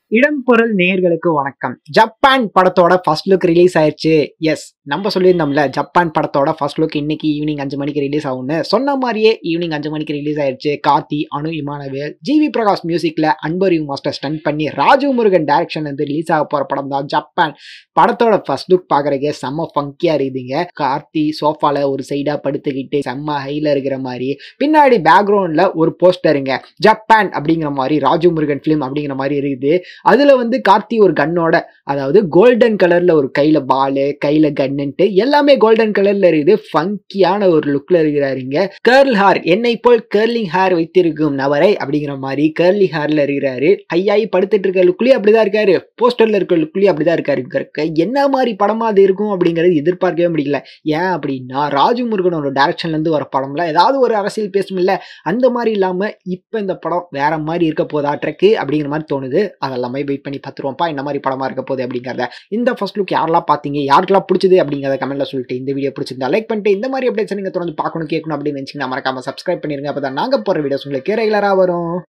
இடம் பொருள் நேயர்களுக்கு வணக்கம் ஜப்பான் படத்தோட ஃபர்ஸ்ட் லுக் ரிலீஸ் ஆயிருச்சு எஸ் நம்ம சொல்லியிருந்தோம்ல ஜப்பான் படத்தோட ஃபர்ஸ்ட் லுக் இன்னைக்கு ஈவினிங் அஞ்சு மணிக்கு ரிலீஸ் ஆகும்னு சொன்ன மாதிரியே ஈவினிங் அஞ்சு மணிக்கு ரிலீஸ் ஆயிருச்சு கார்த்தி அனு இமானவேல் ஜிவி பிரகாஷ் மியூசிக்ல அன்பரியும் மாஸ்டர் ஸ்டன் பண்ணி ராஜு முருகன் டைரக்ஷன் வந்து ரிலீஸ் ஆக போற படம் தான் ஜப்பான் படத்தோட ஃபர்ஸ்ட் லுக் பாக்குறதுக்கே செம்ம ஃபங்கியா இருக்குதுங்க கார்த்தி சோஃபால ஒரு சைடா படுத்துக்கிட்டு செம்ம ஹைல இருக்கிற மாதிரி பின்னாடி பேக்ரவுண்ட்ல ஒரு போஸ்டருங்க ஜப்பான் அப்படிங்கிற மாதிரி ராஜு முருகன் ஃபிலிம் அப்படிங்கிற மாதிரி இருக்குது அதுல வந்து கார்த்தி ஒரு கன்னோட அதாவது கோல்டன் கலர்ல ஒரு கையில பாலு கையில கன்னுன்ட்டு எல்லாமே கோல்டன் கலர்ல இருக்குது ஃபங்கியான ஒரு லுக்ல இருக்கிறாருங்க கேர்ள் ஹேர் என்னை போல் கேர்லிங் ஹேர் வைத்திருக்கும் நபரை அப்படிங்கிற மாதிரி கேர்லி ஹேர்ல இருக்கிறாரு ஐயாயி படுத்துட்டு இருக்க லுக்லயும் அப்படிதான் இருக்காரு போஸ்டர்ல இருக்க லுக்லயும் அப்படிதான் இருக்காரு இருக்க என்ன மாதிரி படமா அது இருக்கும் அப்படிங்கிறது எதிர்பார்க்கவே முடியல ஏன் அப்படின்னா ராஜு முருகனோட டைரக்ஷன்ல இருந்து வர படம்ல ஏதாவது ஒரு அரசியல் பேசுமில்ல அந்த மாதிரி இல்லாம இப்ப இந்த படம் வேற மாதிரி இருக்க போதா ட்ரக்கு அப்படிங்கிற மாதிரி தோணுது அதெல்லாமே வெயிட் பண்ணி பார்த்துருவோம்ப்பா இந்த மாதிரி படமா இருக்க போகுது அப்படிங்கிறத இந்த ஃபர்ஸ்ட் லுக் யாரெல்லாம் பார்த்தீங்க யாருக்கெல்லாம் பிடிச்சது அப்படிங்கிறத கமெண்ட்ல சொல்லிட்டு இந்த வீடியோ பிடிச்சிருந்தா லைக் பண்ணிட்டு இந்த மாதிரி அப்டேட்ஸ் நீங்க தொடர்ந்து பார்க்கணும் கேட்கணும் அப்படின்னு நினைச்சீங்கன்னா மறக்காம சப்ஸ்கிரைப் பண்ணிருங்க அப்பதான் நாங்க போற வீடியோஸ் உங்களுக்கு ரெகுலரா வரும்